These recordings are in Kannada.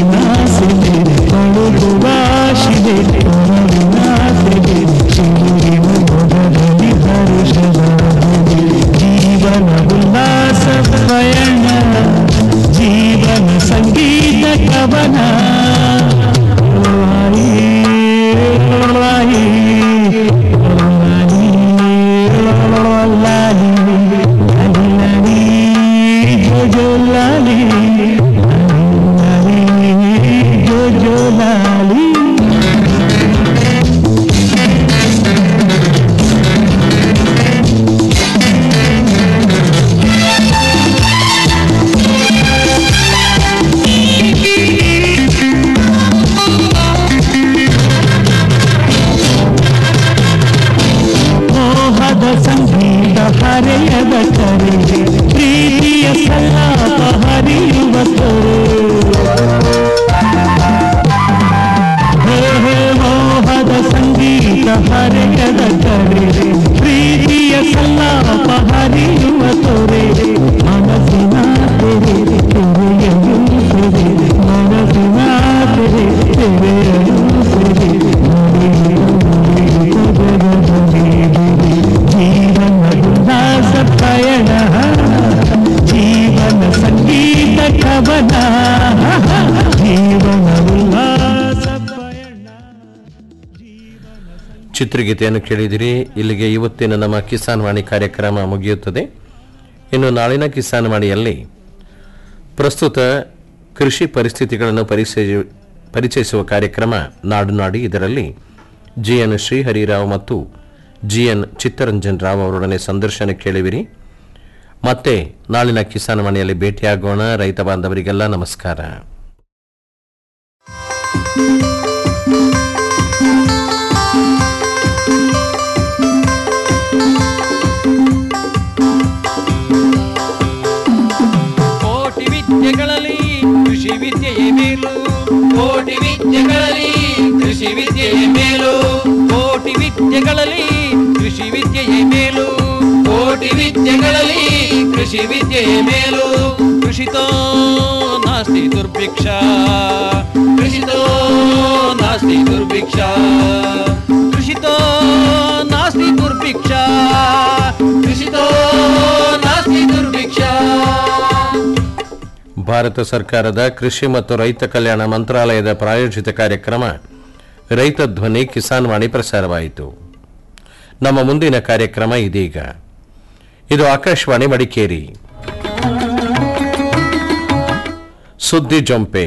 ಶಿವವಿನಾಶಿದೆ ಪಳುಗುವಾಶಿದೆ ಪರವಿನಾಶಿದೆ ಶಿವರಿನ ಮೊದಲಲ್ಲಿ ಹರುಷವಾಗಿದೆ ಜೀವನ ಉಲ್ಲಾಸ ಪಯಣ ಜೀವನ ಸಂಗೀತ ಕವನ ಲಾಯಿ, ಲಾಯಿ, ಲಾಯಿ, ಲಾಲಿ, ಲಾಲಿ, ಲಾಲಿ, ಜೋ ಜೋ ಲಾಲಿ, ಲಾಲಿ, ಲಾಲಿ, ಜೋ ಜೋ ಲಾಲಿ. ಮೋಹದ ಸಂಗೀತ ಹರೆಯದ ಕರೆ ಪ್ರೀತಿಯ ಸಲ್ಲಾಪ ಹರಿಯುವ ತೊರೆ ಹೇ ಹೇ ಮೋಹದ ಸಂಗೀತ ಹರೆಯದ ಕರೆ ಪ್ರೀತಿಯ ಸಲ್ಲಾಪ ಹರಿಯುವ ತೊರೆ ಮನಸ್ಸಿನ ತೆರೆ ತೆರೆಯಲು ಸೆರೆ ಮನಸ್ಸಿನ ತೆರೆ ತೆರೆಯಲು ಸೆರೆ ಜೀವನ ಉಲ್ಲಾಸ ಪಯಣ ಜೀವನ ಸಂಗೀತ ಕವನ ಜೀವನ ಉಲ್ಲಾಸ ಪಯಣ ಚಿತ್ರಗೀತೆಯನ್ನು ಕೇಳಿದಿರಿ ಇಲ್ಲಿಗೆ ಇವತ್ತಿನ ನಮ್ಮ ಕಿಸಾನ್ ವಾಣಿ ಕಾರ್ಯಕ್ರಮ ಮುಗಿಯುತ್ತದೆ ಇನ್ನು ನಾಳಿನ ಕಿಸಾನ್ ವಾಣಿಯಲ್ಲಿ ಪ್ರಸ್ತುತ ಕೃಷಿ ಪರಿಸ್ಥಿತಿಗಳನ್ನು ಪರಿಚಯ ಪರಿಚಯಿಸುವ ಕಾರ್ಯಕ್ರಮ ನಾಡು ನಾಡಿ ಇದರಲ್ಲಿ ಜಿ ಎನ್ ಶ್ರೀಹರಿರಾವ್ ಮತ್ತು ಜಿ ಎನ್ ಚಿತ್ತರಂಜನ್ ರಾವ್ ಅವರೊಡನೆ ಸಂದರ್ಶನ ಕೇಳಿವಿರಿ ಮತ್ತೆ ನಾಳಿನ ಕಿಸಾನ್ ವಾಣಿಯಲ್ಲಿ ಭೇಟಿಯಾಗೋಣ ರೈತ ಬಾಂಧವರಿಗೆಲ್ಲ ನಮಸ್ಕಾರ ಕೋಟಿ ವಿದ್ಯೆಗಳಲ್ಲಿ ಕೃಷಿ ವಿದ್ಯೆಯೇ ಮೇಲು ಕೋಟಿ ವಿದ್ಯೆಗಳಲ್ಲಿ ಕೃಷಿ ವಿದ್ಯೆಯೇ ಮೇಲು ಕೋಟಿ ವಿದ್ಯೆಗಳಲ್ಲಿ ಕೃಷಿ ವಿದ್ಯೆಯೇ ಮೇಲು ಕೋಟಿ ವಿದ್ಯೆಗಳಲ್ಲಿ ಕೃಷಿ ವಿದ್ಯೆಯೇ ಮೇಲು ಕೃಷಿತೋ ನಾಸ್ತಿ ದುರ್ಭಿಕ್ಷ ಕೃಷಿತೋ ನಾಸ್ತಿ ದುರ್ಭಿಕ್ಷ ಕೃಷಿತೋ ನಾಸ್ತಿ ದುರ್ಭಿಕ್ಷ ಕೃಷಿತೋ ನಾಸ್ತಿ ದುರ್ಭಿಕ್ಷ ಭಾರತ ಸರ್ಕಾರದ ಕೃಷಿ ಮತ್ತು ರೈತ ಕಲ್ಯಾಣ ಮಂತ್ರಾಲಯದ ಪ್ರಾಯೋಜಿತ ಕಾರ್ಯಕ್ರಮ ರೈತ ಧ್ವನಿ ಕಿಸಾನ್ ವಾಣಿ ಪ್ರಸಾರವಾಯಿತು ನಮ್ಮ ಮುಂದಿನ ಕಾರ್ಯಕ್ರಮ ಇದೀಗ ಇದು ಆಕಾಶವಾಣಿ ಮಡಿಕೇರಿ ಸುದ್ದಿ ಜೊಂಪೆ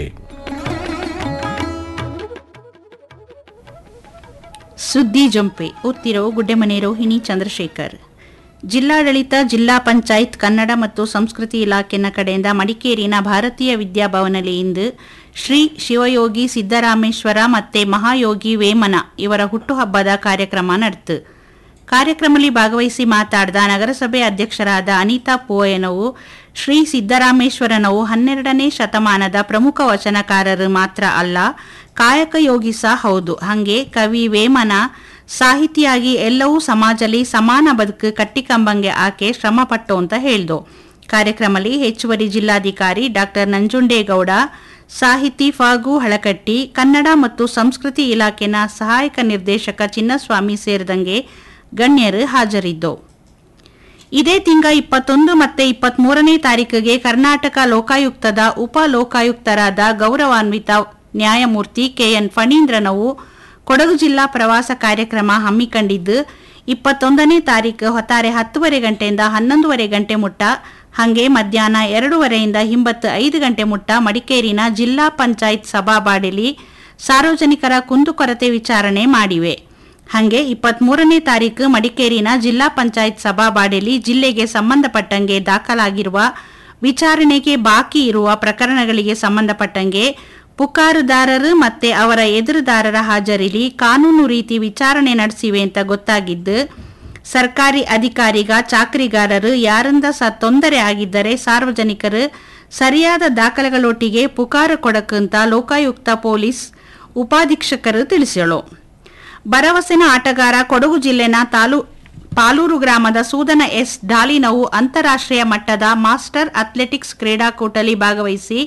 ಸುದ್ದಿ ಜಂಪೆ ಓದ್ತಿರೋ ಗುಡ್ಡೆಮನೆ ರೋಹಿಣಿ ಚಂದ್ರಶೇಖರ್ ಜಿಲ್ಲಾಡಳಿತ ಜಿಲ್ಲಾ ಪಂಚಾಯತ್ ಕನ್ನಡ ಮತ್ತು ಸಂಸ್ಕೃತಿ ಇಲಾಖೆನ ಕಡೆಯಿಂದ ಮಡಿಕೇರಿನ ಭಾರತೀಯ ವಿದ್ಯಾಭವನಲ್ಲಿ ಇಂದು ಶ್ರೀ ಶಿವಯೋಗಿ ಸಿದ್ದರಾಮೇಶ್ವರ ಮತ್ತೆ ಮಹಾಯೋಗಿ ವೇಮನ ಇವರ ಹುಟ್ಟುಹಬ್ಬದ ಕಾರ್ಯಕ್ರಮ ನಡೆತು ಕಾರ್ಯಕ್ರಮದಲ್ಲಿ ಭಾಗವಹಿಸಿ ಮಾತಾಡಿದ ನಗರಸಭೆ ಅಧ್ಯಕ್ಷರಾದ ಅನಿತಾ ಪೋಯನವು ಶ್ರೀ ಸಿದ್ದರಾಮೇಶ್ವರನವು ಹನ್ನೆರಡನೇ ಶತಮಾನದ ಪ್ರಮುಖ ವಚನಕಾರರು ಮಾತ್ರ ಅಲ್ಲ ಕಾಯಕ ಯೋಗಿ ಸಹ ಹೌದು ಹಂಗೆ ಕವಿ ವೇಮನ ಸಾಹಿತಿಯಾಗಿ ಎಲ್ಲವೂ ಸಮಾಜದಲ್ಲಿ ಸಮಾನ ಬದುಕು ಕಟ್ಟಿಕಂಬಂಗೆ ಆಕೆ ಶ್ರಮಪಟ್ಟು ಅಂತ ಹೇಳ್ದು ಕಾರ್ಯಕ್ರಮದಲ್ಲಿ ಹೆಚ್ಚುವರಿ ಜಿಲ್ಲಾಧಿಕಾರಿ ಡಾಕ್ಟರ್ ನಂಜುಂಡೇಗೌಡ ಸಾಹಿತಿ ಫಾಗು ಹಳಕಟ್ಟಿ ಕನ್ನಡ ಮತ್ತು ಸಂಸ್ಕೃತಿ ಇಲಾಖೆನ ಸಹಾಯಕ ನಿರ್ದೇಶಕ ಚಿನ್ನಸ್ವಾಮಿ ಸೇರಿದಂಗೆ ಗಣ್ಯರು ಹಾಜರಿದ್ದು ಇದೇ ತಿಂಗ ಇಪ್ಪತ್ತೊಂದು ಮತ್ತೆ ಇಪ್ಪತ್ಮೂರನೇ ತಾರೀಕಿಗೆ ಕರ್ನಾಟಕ ಲೋಕಾಯುಕ್ತದ ಉಪ ಲೋಕಾಯುಕ್ತರಾದ ಗೌರವಾನ್ವಿತ ನ್ಯಾಯಮೂರ್ತಿ ಕೆಎನ್ ಫಣೀಂದ್ರನವು ಕೊಡಗು ಜಿಲ್ಲಾ ಪ್ರವಾಸ ಕಾರ್ಯಕ್ರಮ ಹಮ್ಮಿಕೊಂಡಿದ್ದು ಇಪ್ಪತ್ತೊಂದನೇ ತಾರೀಕು ಹೊತ್ತಾರೆ ಹತ್ತುವರೆ ಗಂಟೆಯಿಂದ ಹನ್ನೊಂದುವರೆ ಗಂಟೆ ಮುಟ್ಟ ಹಂಗೆ ಮಧ್ಯಾಹ್ನ ಎರಡೂವರೆಯಿಂದ ಹಿಂಬತ್ತು ಐದು ಗಂಟೆ ಮುಟ್ಟ ಮಡಿಕೇರಿನ ಜಿಲ್ಲಾ ಪಂಚಾಯತ್ ಸಭಾಬಾಡಿಲಿ ಸಾರ್ವಜನಿಕರ ಕುಂದುಕೊರತೆ ವಿಚಾರಣೆ ಮಾಡಿವೆ ಹಂಗೆ ಇಪ್ಪತ್ಮೂರನೇ ತಾರೀಕು ಮಡಿಕೇರಿನ ಜಿಲ್ಲಾ ಪಂಚಾಯತ್ ಸಭಾಬಾಡಿಲಿ ಜಿಲ್ಲೆಗೆ ಸಂಬಂಧಪಟ್ಟಂಗೆ ದಾಖಲಾಗಿರುವ ವಿಚಾರಣೆಗೆ ಬಾಕಿ ಇರುವ ಪ್ರಕರಣಗಳಿಗೆ ಸಂಬಂಧಪಟ್ಟಂಗೆ ಪುಕಾರುದಾರರು ಮತ್ತೆ ಅವರ ಎದುರುದಾರರ ಹಾಜರಿಲಿ ಕಾನೂನು ರೀತಿ ವಿಚಾರಣೆ ನಡೆಸಿವೆ ಅಂತ ಗೊತ್ತಾಗಿದ್ದು ಸರ್ಕಾರಿ ಅಧಿಕಾರಿಗ ಚಾಕರಿಗಾರರು ಯಾರಿಂದ ಸಹ ತೊಂದರೆ ಆಗಿದ್ದರೆ ಸಾರ್ವಜನಿಕರು ಸರಿಯಾದ ದಾಖಲೆಗಳೊಟ್ಟಿಗೆ ಪುಕಾರು ಕೊಡಕ್ಕಂತ ಲೋಕಾಯುಕ್ತ ಪೊಲೀಸ್ ಉಪಾಧೀಕ್ಷಕರು ತಿಳಿಸಳು ಭರವಸೆನ ಆಟಗಾರ ಕೊಡಗು ಜಿಲ್ಲೆನ ತಾಲೂ ಪಾಲೂರು ಗ್ರಾಮದ ಸೂದನ ಎಸ್ ಡಾಲಿನವು ಅಂತಾರಾಷ್ಟ್ರೀಯ ಮಟ್ಟದ ಮಾಸ್ಟರ್ ಅಥ್ಲೆಟಿಕ್ಸ್ ಕ್ರೀಡಾಕೂಟದಲ್ಲಿ ಭಾಗವಹಿಸಿ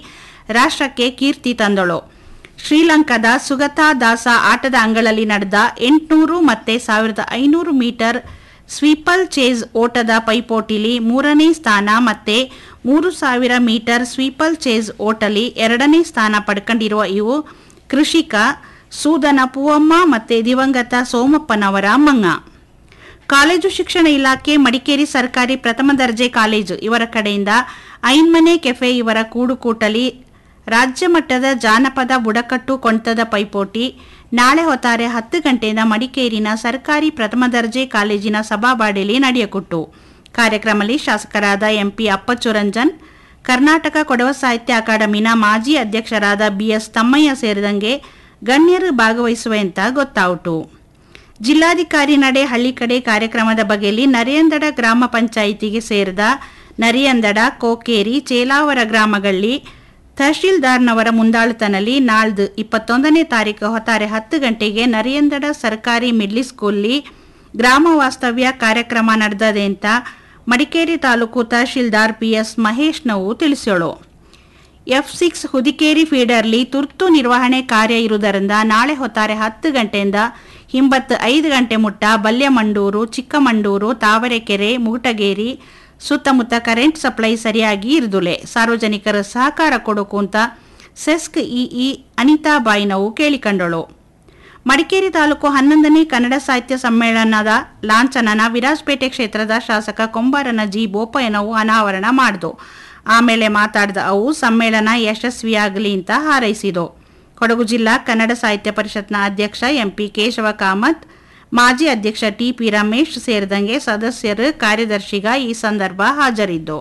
ರಾಷ್ಟ್ರಕ್ಕೆ ಕೀರ್ತಿ ತಂದಳು ಶ್ರೀಲಂಕಾದ ಸುಗತಾ ದಾಸ ಆಟದ ಅಂಗಳಲ್ಲಿ ನಡೆದ ಎಂಟುನೂರು ಮತ್ತೆ ಸಾವಿರದ ಐನೂರು ಮೀಟರ್ ಸ್ವೀಪಲ್ ಚೇಸ್ ಓಟದ ಪೈಪೋಟಿಲಿ ಮೂರನೇ ಸ್ಥಾನ ಮತ್ತೆ ಮೂರು ಸಾವಿರ ಮೀಟರ್ ಸ್ವೀಪಲ್ ಚೇಸ್ ಓಟಲಿ ಎರಡನೇ ಸ್ಥಾನ ಪಡ್ಕೊಂಡಿರುವ ಇವು ಕೃಷಿಕ ಸೂದನ ಪೂವಮ್ಮ ಮತ್ತೆ ದಿವಂಗತ ಸೋಮಪ್ಪನವರ ಮಂಗ ಕಾಲೇಜು ಶಿಕ್ಷಣ ಇಲಾಖೆ ಮಡಿಕೇರಿ ಸರ್ಕಾರಿ ಪ್ರಥಮ ದರ್ಜೆ ಕಾಲೇಜು ಇವರ ಕಡೆಯಿಂದ ಐನ್ಮನೆ ಕೆಫೆ ಇವರ ಕೂಡುಕೂಟಲಿ ರಾಜ್ಯ ಮಟ್ಟದ ಜಾನಪದ ಬುಡಕಟ್ಟು ಕೊಂಟದ ಪೈಪೋಟಿ ನಾಳೆ ಹೊತ್ತಾರೆ ಹತ್ತು ಗಂಟೆಯಿಂದ ಮಡಿಕೇರಿನ ಸರ್ಕಾರಿ ಪ್ರಥಮ ದರ್ಜೆ ಕಾಲೇಜಿನ ಸಭಾಬಾಡಿಲಿ ನಡೆಯಕೊಟ್ಟು ಕಾರ್ಯಕ್ರಮದಲ್ಲಿ ಶಾಸಕರಾದ ಎಂಪಿ ಅಪ್ಪಚ್ಚು ರಂಜನ್ ಕರ್ನಾಟಕ ಕೊಡವ ಸಾಹಿತ್ಯ ಅಕಾಡೆಮಿನ ಮಾಜಿ ಅಧ್ಯಕ್ಷರಾದ ಬಿಎಸ್ ತಮ್ಮಯ್ಯ ಸೇರಿದಂಗೆ ಗಣ್ಯರು ಭಾಗವಹಿಸುವೆ ಅಂತ ಗೊತ್ತಾಯಿತು ಜಿಲ್ಲಾಧಿಕಾರಿ ನಡೆ ಹಳ್ಳಿ ಕಡೆ ಕಾರ್ಯಕ್ರಮದ ಬಗೆಯಲ್ಲಿ ನರಿಯಂದಡ ಗ್ರಾಮ ಪಂಚಾಯಿತಿಗೆ ಸೇರಿದ ನರಿಯಂದಡ ಕೋಕೇರಿ ಚೇಲಾವರ ಗ್ರಾಮಗಳಲ್ಲಿ ತಹಶೀಲ್ದಾರ್ನವರ ಮುಂದಾಳುತನಲ್ಲಿ ನಾಳ್ದು ಇಪ್ಪತ್ತೊಂದನೇ ತಾರೀಕು ಹೊತ್ತಾರೆ ಹತ್ತು ಗಂಟೆಗೆ ನರಿಯಂದಡ ಸರ್ಕಾರಿ ಮಿಡ್ಲಿ ಸ್ಕೂಲ್ಲಿ ಗ್ರಾಮ ವಾಸ್ತವ್ಯ ಕಾರ್ಯಕ್ರಮ ನಡೆದದೆ ಅಂತ ಮಡಿಕೇರಿ ತಾಲೂಕು ತಹಶೀಲ್ದಾರ್ ಪಿಎಸ್ ಮಹೇಶ್ ನೋವು ತಿಳಿಸೋಳು ಎಫ್ ಸಿಕ್ಸ್ ಹುದಿಕೇರಿ ಫೀಡರ್ಲಿ ತುರ್ತು ನಿರ್ವಹಣೆ ಕಾರ್ಯ ಇರುವುದರಿಂದ ನಾಳೆ ಹೊತ್ತಾರೆ ಹತ್ತು ಗಂಟೆಯಿಂದ ಹಿಂಬತ್ತು ಐದು ಗಂಟೆ ಮುಟ್ಟ ಬಲ್ಯಮಂಡೂರು ಚಿಕ್ಕಮಂಡೂರು ತಾವರೆಕೆರೆ ಮುಗುಟಗೇರಿ ಸುತ್ತಮುತ್ತ ಕರೆಂಟ್ ಸಪ್ಲೈ ಸರಿಯಾಗಿ ಇರುದುಲೆ ಸಾರ್ವಜನಿಕರ ಸಹಕಾರ ಕೊಡೋಕು ಅಂತ ಸೆಸ್ಕ್ ಇಇ ಅನಿತಾಬಾಯಿ ನಾವು ಕೇಳಿಕೊಂಡಳು ಮಡಿಕೇರಿ ತಾಲೂಕು ಹನ್ನೊಂದನೇ ಕನ್ನಡ ಸಾಹಿತ್ಯ ಸಮ್ಮೇಳನದ ಲಾಂಛನನ ವಿರಾಜಪೇಟೆ ಕ್ಷೇತ್ರದ ಶಾಸಕ ಕೊಂಬಾರನ ಜಿ ಬೋಪಯ್ಯನವು ಅನಾವರಣ ಮಾಡಿದು ಆಮೇಲೆ ಮಾತಾಡಿದ ಅವು ಸಮ್ಮೇಳನ ಯಶಸ್ವಿಯಾಗಲಿ ಅಂತ ಹಾರೈಸಿದು ಕೊಡಗು ಜಿಲ್ಲಾ ಕನ್ನಡ ಸಾಹಿತ್ಯ ಪರಿಷತ್ನ ಅಧ್ಯಕ್ಷ ಎಂಪಿ ಕೇಶವ ಕಾಮತ್ ಮಾಜಿ ಅಧ್ಯಕ್ಷ ಟಿಪಿ ರಮೇಶ್ ಸೇರಿದಂಗೆ ಸದಸ್ಯರು ಕಾರ್ಯದರ್ಶಿಗ ಈ ಸಂದರ್ಭ ಹಾಜರಿದ್ದು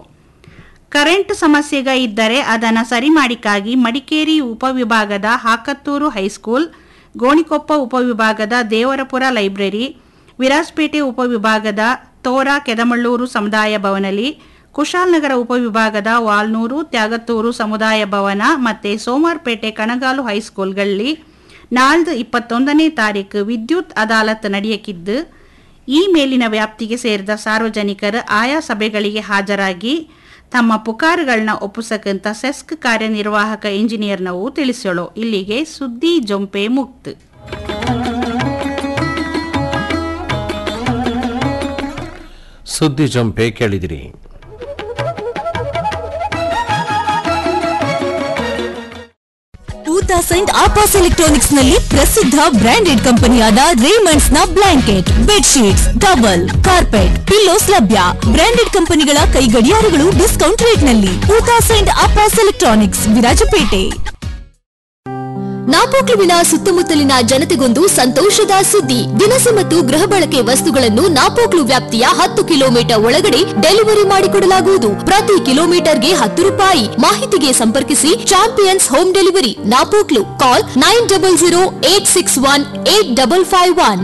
ಕರೆಂಟ್ ಸಮಸ್ಯೆಗ ಇದ್ದರೆ ಅದನ್ನು ಸರಿ ಮಾಡಿಕ್ಕಾಗಿ ಮಡಿಕೇರಿ ಉಪವಿಭಾಗದ ಹಾಕತ್ತೂರು ಹೈಸ್ಕೂಲ್ ಗೋಣಿಕೊಪ್ಪ ಉಪವಿಭಾಗದ ದೇವರಪುರ ಲೈಬ್ರರಿ ವಿರಾಜಪೇಟೆ ಉಪವಿಭಾಗದ ತೋರಾ ಕೆದಮಳ್ಳೂರು ಸಮುದಾಯ ಭವನದಲ್ಲಿ ಕುಶಾಲನಗರ ಉಪವಿಭಾಗದ ವಾಲ್ನೂರು ತ್ಯಾಗತ್ತೂರು ಸಮುದಾಯ ಭವನ ಮತ್ತು ಸೋಮಾರ್ಪೇಟೆ ಕಣಗಾಲು ಹೈಸ್ಕೂಲ್ಗಳಲ್ಲಿ ನಾಳ್ದು ಇಪ್ಪತ್ತೊಂದನೇ ತಾರೀಕು ವಿದ್ಯುತ್ ಅದಾಲತ್ ನಡೆಯಕ್ಕಿದ್ದು ಈ ಮೇಲಿನ ವ್ಯಾಪ್ತಿಗೆ ಸೇರಿದ ಸಾರ್ವಜನಿಕರು ಆಯಾ ಸಭೆಗಳಿಗೆ ಹಾಜರಾಗಿ ತಮ್ಮ ಪುಕಾರುಗಳನ್ನ ಒಪ್ಪಿಸಕ್ಕಂತ ಸೆಸ್ಕ್ ಕಾರ್ಯನಿರ್ವಾಹಕ ಇಂಜಿನಿಯರ್ನವು ತಿಳಿಸೋಳು ಇಲ್ಲಿಗೆ ಸುದ್ದಿ ಜೊಂಪೆ ಮುಕ್ತ ಸುದ್ದಿ ಜಂಪೆ ಕೇಳಿದಿರಿ ಊತಾ ಸೈಂಟ್ ಆಪಾಸ್ ಎಲೆಕ್ಟ್ರಾನಿಕ್ಸ್ ನಲ್ಲಿ ಪ್ರಸಿದ್ಧ ಬ್ರಾಂಡೆಡ್ ಕಂಪನಿಯಾದ ರೇಮಂಡ್ಸ್ ನ blanket bedsheets towel carpet pillows ಲಭ್ಯ ಬ್ರಾಂಡೆಡ್ ಕಂಪನಿಗಳ ಕೈಗಡಿಯಾರಗಳು ಡಿಸ್ಕೌಂಟ್ ರೇಟ್ ನಲ್ಲಿ ಊತಾ ಸೈಂಟ್ ಆಪಾಸ್ ಎಲೆಕ್ಟ್ರಾನಿಕ್ಸ್ ವಿರಾಜಪೇಟೆ ನಾಪೋಕ್ಲುವಿನ ಸುತ್ತಮುತ್ತಲಿನ ಜನತೆಗೊಂದು ಸಂತೋಷದ ಸುದ್ದಿ ದಿನಸಿ ಮತ್ತು ಗೃಹ ಬಳಕೆ ವಸ್ತುಗಳನ್ನು ನಾಪೋಕ್ಲು ವ್ಯಾಪ್ತಿಯ ಹತ್ತು ಕಿಲೋಮೀಟರ್ ಒಳಗಡೆ ಡೆಲಿವರಿ ಮಾಡಿಕೊಡಲಾಗುವುದು ಪ್ರತಿ ಕಿಲೋಮೀಟರ್ಗೆ ಹತ್ತು ರೂಪಾಯಿ ಮಾಹಿತಿಗೆ ಸಂಪರ್ಕಿಸಿ champions home delivery Napoklu call nine double zero eight six one eight double five one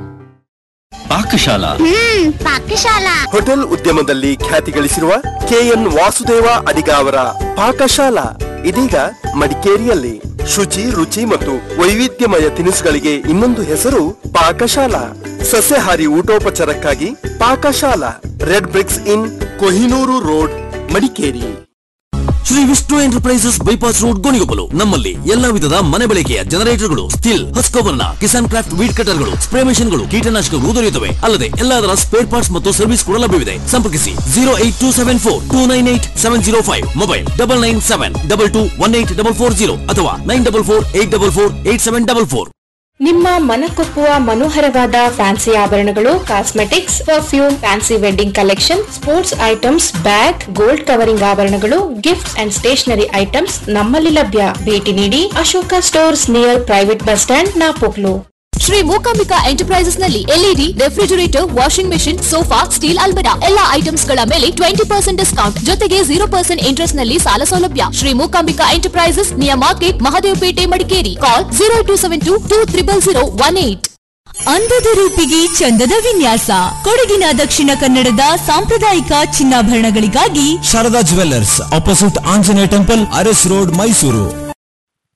Pakashala Pakashala hotel ಉದ್ಯಮದಲ್ಲಿ ಖ್ಯಾತಿ ಗಳಿಸಿರುವ ಕೆಎನ್ ವಾಸುದೇವ ಅಡಿಗ ಅವರ ಪಾಕಶಾಲಾ ಇದೀಗ ಮಡಿಕೇರಿಯಲ್ಲಿ ಶುಚಿ ರುಚಿ ಮತ್ತು ವೈವಿಧ್ಯಮಯ ತಿನಿಸುಗಳಿಗೆ ಇನ್ನೊಂದು ಹೆಸರು ಪಾಕಶಾಲಾ ಸಸ್ಯಾಹಾರಿ ಊಟೋಪಚಾರಕ್ಕಾಗಿ Pakashala Red Bricks Inn Kohinoor road Madikeri Shri Vishnu enterprises bypass road Gonikoppal ನಮ್ಮಲ್ಲಿ ಎಲ್ಲಾ ವಿಧದ ಮನೆ ಬಳಕೆಯ ಜನರೇಟರ್ಗಳು Stihl Husqvarna Kisan Kraft weed ಕಟರ್ಗಳು ಸ್ಪ್ರೇ ಮೆಷಿನ್ಗಳು ಕೀಟನಾಶಕಗಳು ದೊರೆಯುತ್ತವೆ ಅಲ್ಲದೆ ಎಲ್ಲದರ ಸ್ಪೇರ್ ಪಾರ್ಟ್ಸ್ ಮತ್ತು ಸರ್ವಿಸ್ ಕೂಡ ಲಭ್ಯವಿದೆ ಸಂಪರ್ಕಿಸಿ zero eight two seven four two nine eight seven zero five mobile double nine seven double two one eight double four zero ಅಥವಾ nine double four eight double four eight seven double four ನಿಮ್ಮ ಮನಕೊಪ್ಪುವ ಮನೋಹರವಾದ ಫ್ಯಾನ್ಸಿ ಆಭರಣಗಳು cosmetics perfume fancy wedding collection sports items bag gold covering ಆಭರಣಗಳು ಗಿಫ್ಟ್ಸ್ ಅಂಡ್ ಸ್ಟೇಷನರಿ ಐಟಮ್ಸ್ ನಮ್ಮಲ್ಲಿ ಲಭ್ಯ ಭೇಟಿ ನೀಡಿ Ashoka stores near private bus stand Napoklu Shri Mookambika enterprises ನಲ್ಲಿ LED refrigerator washing machine sofa steel ಅಲ್ಬರಾ ಎಲ್ಲಾ ಐಟಮ್ಸ್ ಗಳ ಮೇಲೆ ಟ್ವೆಂಟಿ ಪರ್ಸೆಂಟ್ ಡಿಸ್ಕೌಂಟ್ ಜೊತೆಗೆ ಜೀರೋ ಪರ್ಸೆಂಟ್ ಇಂಟ್ರೆಸ್ಟ್ ನಲ್ಲಿ ಸಾಲ ಸೌಲಭ್ಯ Shri Mookambika enterprises near market Mahadevapete Madikeri call zero two seven two two triple zero one eight ಅಂದದ ರೂಪಿಗೆ ಚಂದದ ವಿನ್ಯಾಸ ಕೊಡಗಿನ ದಕ್ಷಿಣ ಕನ್ನಡದ ಸಾಂಪ್ರದಾಯಿಕ ಚಿನ್ನಾಭರಣಗಳಿಗಾಗಿ Sharada jewellers opposite Anjaneya temple Aras road Mysuru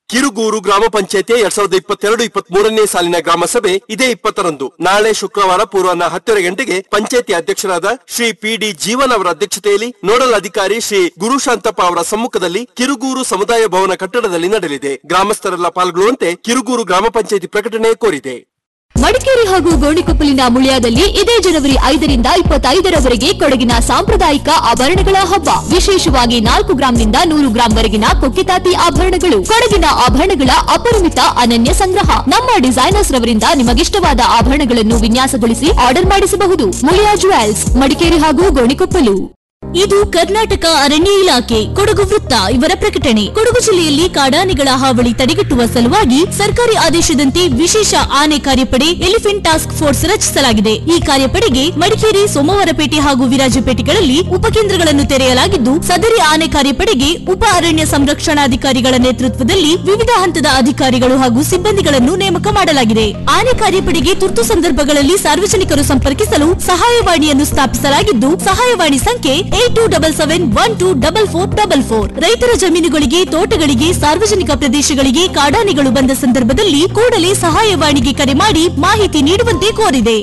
Kirugur ಗ್ರಾಮ ಪಂಚಾಯತಿ ಎರಡ್ ಸಾವಿರದ ಇಪ್ಪತ್ತೆರಡು ಇಪ್ಪತ್ತ್ ಮೂರನೇ ಸಾಲಿನ ಗ್ರಾಮ ಸಭೆ ಇದೇ ಇಪ್ಪತ್ತರಂದು ನಾಳೆ ಶುಕ್ರವಾರ ಪೂರ್ವಾಹ್ನ ಹತ್ತರ ಗಂಟೆಗೆ ಪಂಚಾಯತಿ ಅಧ್ಯಕ್ಷರಾದ ಶ್ರೀ ಪಿ ಡಿ ಜೀವನ್ ಅವರ ಅಧ್ಯಕ್ಷತೆಯಲ್ಲಿ ನೋಡಲ್ ಅಧಿಕಾರಿ ಶ್ರೀ ಗುರುಶಾಂತಪ್ಪ ಅವರ ಸಮ್ಮುಖದಲ್ಲಿ ಕಿರುಗೂರು ಸಮುದಾಯ ಭವನ ಕಟ್ಟಡದಲ್ಲಿ ನಡೆಯಲಿದೆ ಗ್ರಾಮಸ್ಥರೆಲ್ಲ ಪಾಲ್ಗೊಳ್ಳುವಂತೆ ಕಿರುಗೂರು ಗ್ರಾಮ ಪಂಚಾಯತಿ ಪ್ರಕಟಣೆ ಕೋರಿದೆ ಮಡಿಕೇರಿ ಹಾಗೂ ಗೋಣಿಕೊಪ್ಪಲಿನ ಮುಳಿಯಾದಲ್ಲಿ ಇದೇ ಜನವರಿ ಐದರಿಂದ ಇಪ್ಪತ್ತೈದರವರೆಗೆ ಕೊಡಗಿನ ಸಾಂಪ್ರದಾಯಿಕ ಆಭರಣಗಳ ಹಬ್ಬ ವಿಶೇಷವಾಗಿ ನಾಲ್ಕು ಗ್ರಾಂನಿಂದ ನೂರು ಗ್ರಾಂ ವರೆಗಿನ ಕೊಕ್ಕಿತಾತಿ ಆಭರಣಗಳು ಕೊಡಗಿನ ಆಭರಣಗಳ ಅಪರಿಮಿತ ಅನನ್ಯ ಸಂಗ್ರಹ ನಮ್ಮ ಡಿಸೈನರ್ಸ್ ರವರಿಂದ ನಿಮಗಿಷ್ಟವಾದ ಆಭರಣಗಳನ್ನು ವಿನ್ಯಾಸಗೊಳಿಸಿ ಆರ್ಡರ್ ಮಾಡಿಸಬಹುದು ಮುಳಿಯಾ ಜುವೆಲ್ಸ್ ಮಡಿಕೇರಿ ಹಾಗೂ ಗೋಣಿಕೊಪ್ಪಲು ಇದು ಕರ್ನಾಟಕ ಅರಣ್ಯ ಇಲಾಖೆ ಕೊಡಗು ವೃತ್ತ ಇವರ ಪ್ರಕಟಣೆ ಕೊಡಗು ಜಿಲ್ಲೆಯಲ್ಲಿ ಕಾಡಾನೆಗಳ ಹಾವಳಿ ತಡೆಗಟ್ಟುವ ಸಲುವಾಗಿ ಸರ್ಕಾರಿ ಆದೇಶದಂತೆ ವಿಶೇಷ ಆನೆ ಕಾರ್ಯಪಡೆ ಎಲಿಫೆಂಟ್ ಟಾಸ್ಕ್ ಫೋರ್ಸ್ ರಚಿಸಲಾಗಿದೆ ಈ ಕಾರ್ಯಪಡೆಗೆ ಮಡಿಕೇರಿ ಸೋಮವಾರಪೇಟೆ ಹಾಗೂ ವಿರಾಜಪೇಟೆಗಳಲ್ಲಿ ಉಪಕೇಂದ್ರಗಳನ್ನು ತೆರೆಯಲಾಗಿದ್ದು ಸದರಿ ಆನೆ ಕಾರ್ಯಪಡೆಗೆ ಉಪ ಅರಣ್ಯ ಸಂರಕ್ಷಣಾಧಿಕಾರಿಗಳ ನೇತೃತ್ವದಲ್ಲಿ ವಿವಿಧ ಹಂತದ ಅಧಿಕಾರಿಗಳು ಹಾಗೂ ಸಿಬ್ಬಂದಿಗಳನ್ನು ನೇಮಕ ಮಾಡಲಾಗಿದೆ ಆನೆ ಕಾರ್ಯಪಡೆಗೆ ತುರ್ತು ಸಂದರ್ಭಗಳಲ್ಲಿ ಸಾರ್ವಜನಿಕರು ಸಂಪರ್ಕಿಸಲು ಸಹಾಯವಾಣಿಯನ್ನು ಸ್ಥಾಪಿಸಲಾಗಿದ್ದು ಸಹಾಯವಾಣಿ ಸಂಖ್ಯೆ eight two double seven one two double four double four ರೈತರ ಜಮೀನುಗಳಿಗೆ ತೋಟಗಳಿಗೆ ಸಾರ್ವಜನಿಕ ಪ್ರದೇಶಗಳಿಗೆ ಕಾಡಾನೆಗಳು ಬಂದ ಸಂದರ್ಭದಲ್ಲಿ ಕೂಡಲೇ ಸಹಾಯವಾಣಿಗೆ ಕರೆ ಮಾಡಿ ಮಾಹಿತಿ ನೀಡುವಂತೆ ಕೋರಿದೆ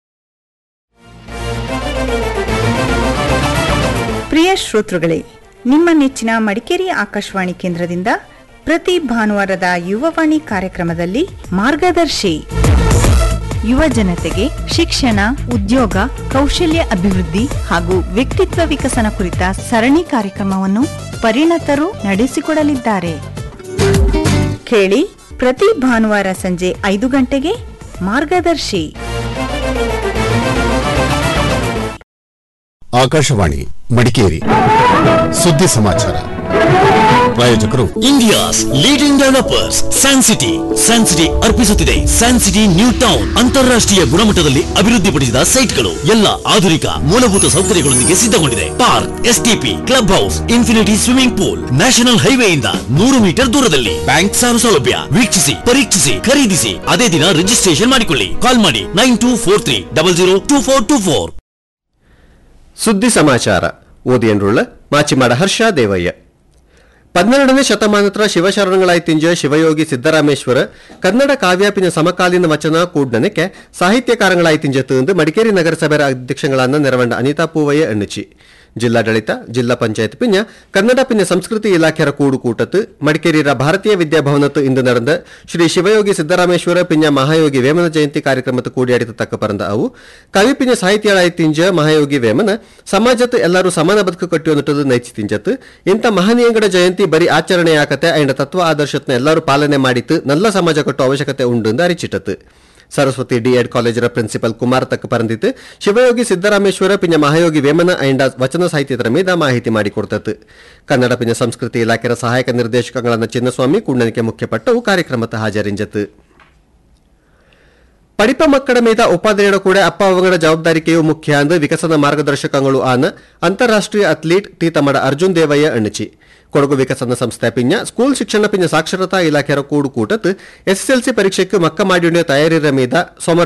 ಪ್ರಿಯ ಶ್ರೋತೃಗಳೇ ನಿಮ್ಮ ನೆಚ್ಚಿನ ಮಡಿಕೇರಿ ಆಕಾಶವಾಣಿ ಕೇಂದ್ರದಿಂದ ಪ್ರತಿ ಭಾನುವಾರದ ಯುವವಾಣಿ ಕಾರ್ಯಕ್ರಮದಲ್ಲಿ ಮಾರ್ಗದರ್ಶಿ ಯುವ ಜನತೆಗೆ ಶಿಕ್ಷಣ ಉದ್ಯೋಗ ಕೌಶಲ್ಯ ಅಭಿವೃದ್ಧಿ ಹಾಗೂ ವ್ಯಕ್ತಿತ್ವ ವಿಕಸನ ಕುರಿತ ಸರಣಿ ಕಾರ್ಯಕ್ರಮವನ್ನು ಪರಿಣತರು ನಡೆಸಿಕೊಡಲಿದ್ದಾರೆ ಕೇಳಿ ಪ್ರತಿ ಭಾನುವಾರ ಸಂಜೆ ಐದು ಗಂಟೆಗೆ ಮಾರ್ಗದರ್ಶಿ ಆಕಾಶವಾಣಿ ಮಡಿಕೇರಿ ಸುದ್ದಿ ಸಮಾಚಾರ ಪ್ರಾಯೋಜಕರು India's leading developers San City San City ಅರ್ಪಿಸುತ್ತಿದೆ ಸ್ಯಾನ್ ಸಿಟಿ ನ್ಯೂ ಟೌನ್ ಅಂತಾರಾಷ್ಟ್ರೀಯ ಗುಣಮಟ್ಟದಲ್ಲಿ ಅಭಿವೃದ್ಧಿಪಡಿಸಿದ ಸೈಟ್ಗಳು ಎಲ್ಲ ಆಧುನಿಕ ಮೂಲಭೂತ ಸೌಕರ್ಯಗಳೊಂದಿಗೆ ಸಿದ್ಧಗೊಂಡಿದೆ park STP club house infinity swimming pool national ಹೈವೇಯಿಂದ ನೂರು ಮೀಟರ್ ದೂರದಲ್ಲಿ ಬ್ಯಾಂಕ್ ಸಾಲ ಸೌಲಭ್ಯ ವೀಕ್ಷಿಸಿ ಪರೀಕ್ಷಿಸಿ ಖರೀದಿಸಿ ಅದೇ ದಿನ ರಿಜಿಸ್ಟ್ರೇಷನ್ ಮಾಡಿಕೊಳ್ಳಿ ಕಾಲ್ ಮಾಡಿ nine two four three double zero two four two four ಸುದ್ದಿ ಸಮಾಚಾರ ಓದಿಯನ್ರುಳ್ಳ ಮಾಚಿಮಾಡ ಹರ್ಷ ದೇವಯ್ಯ ಪನ್ನೆರಡನೇ ಶತಮಾನತ್ರ ಶಿವಶರಣಗಳಾಯ್ತಿಂಜ ಶಿವಯೋಗಿ ಸಿದ್ದರಾಮೇಶ್ವರ ಕನ್ನಡ ಕಾವ್ಯಾಪಿನ ಸಮಕಾಲೀನ ವಚನ ಕೂಡ್ನನಕ್ಕೆ ಸಾಹಿತ್ಯಕಾರಗಳಾಯ್ತಿಂಜ ತಂದು ಮಡಿಕೇರಿ ನಗರಸಭೆ ಅಧ್ಯಕ್ಷಗಳನ್ನ ನೆರವಂಡ ಅನಿತಾ ಪೂವಯ್ಯ ಎಣ್ಣುಚಿ ಜಿಲ್ಲಾಡಳಿತ ಜಿಲ್ಲಾ ಪಂಚಾಯತ್ ಪಿಂಜ ಕನ್ನಡ ಪಿಂಜ ಸಂಸ್ಕೃತಿ ಇಲಾಖೆಯ ಕೂಡು ಕೂಟತ್ತು ಮಡಿಕೇರಿಯ ಭಾರತೀಯ ವಿದ್ಯಾಭವನತ್ತು ಇಂದು ನಡೆದ ಶ್ರೀ ಶಿವಯೋಗಿ ಸಿದ್ದರಾಮೇಶ್ವರ ಪಿಂಜ ಮಹಾಯೋಗಿ ವೇಮನ ಜಯಂತಿ ಕಾರ್ಯಕ್ರಮದ ಕೂಡಿಯಾಡಿತ ತಕ್ಕ ಪರಂದ ಅವು ಕವಿ ಪಿಂಜ ಸಾಹಿತ್ಯಾಳಾಯ್ತಿಂಜ ಮಹಾಯೋಗಿ ವೇಮನ ಸಮಾಜತ್ತು ಎಲ್ಲರೂ ಸಮಾನ ಬದುಕು ಕಟ್ಟಿಯೊಂದಿಟ್ಟದು ನೈಚಿ ತಿಂಜತ್ತು ಇಂಥ ಮಹನೀಯಂಗಡ ಜಯಂತಿ ಬರೀ ಆಚರಣೆಯಾಕತೆ ಐಂಡ ತತ್ವ ಆದರ್ಶತ್ನ ಎಲ್ಲರೂ ಪಾಲನೆ ಮಾಡಿತ್ತು ನಲ್ಲ ಸಮಾಜ ಕಟ್ಟುವ ಅವಶ್ಯಕತೆ ಉಂಡು ಎಂದು ಅರಿಚಿಟ್ಟತ್ತು ಸರಸ್ವತಿ ಡಿಎಡ್ ಕಾಲೇಜರ ಪ್ರಿನ್ಸಿಪಲ್ ಕುಮಾರ್ ತಕ್ಕ ಪರಂದಿತ್ತು ಶಿವಯೋಗಿ ಸಿದ್ದರಾಮೇಶ್ವರ ಪಿಂಜ ಮಹಾಯೋಗಿ ವೇಮನ ಐಂಡ ವಚನ ಸಾಹಿತ್ಯದ ಮೀದ ಮಾಹಿತಿ ಮಾಡಿಕೊಡ್ತತ್ತು ಕನ್ನಡ ಪಿಂಜ ಸಂಸ್ಕೃತಿ ಇಲಾಖೆಯ ಸಹಾಯಕ ನಿರ್ದೇಶಕಗಳನ್ನ ಚಿನ್ನಸ್ವಾಮಿ ಕುಂಡನಿಕೆ ಮುಖ್ಯಪಟ್ಟವು ಕಾರ್ಯಕ್ರಮದ ಹಾಜರಿಂಜತ್ತು ಪಡಿಪ ಮಕ್ಕಳ ಮೀದ ಉಪಾಧ್ಯಾಯರ ಕೂಡ ಅಪ್ಪ ಅವಗಳ ಜವಾಬ್ದಾರಿಕೆಯು ಮುಖ್ಯ ಅಂದು ವಿಕಸನ ಮಾರ್ಗದರ್ಶಕಗಳು ಆನ ಅಂತಾರಾಷ್ಟ್ರೀಯ ಅಥ್ಲೀಟ್ ತೀತಮಡ ಅರ್ಜುನ್ ದೇವಯ್ಯ ಅಣ್ಣಚಿ ಕೊಡಗು ವಿಕಸನ ಸಂಸ್ಥೆ ಪಿಂಜ ಸ್ಕೂಲ್ ಶಿಕ್ಷಣ ಪಿಂಜ ಸಾಕ್ಷರತಾ ಇಲಾಖೆಯ ಕೂಡು ಕೂಟತ್ ಎಸ್ಎಸ್ಎಲ್ಸಿ ಪರೀಕ್ಷೆಗೆ ಮಕ್ಕ ಮಾಡಿಯ ತಯಾರಿರ ಮೀದ ಸೋಮವಾರ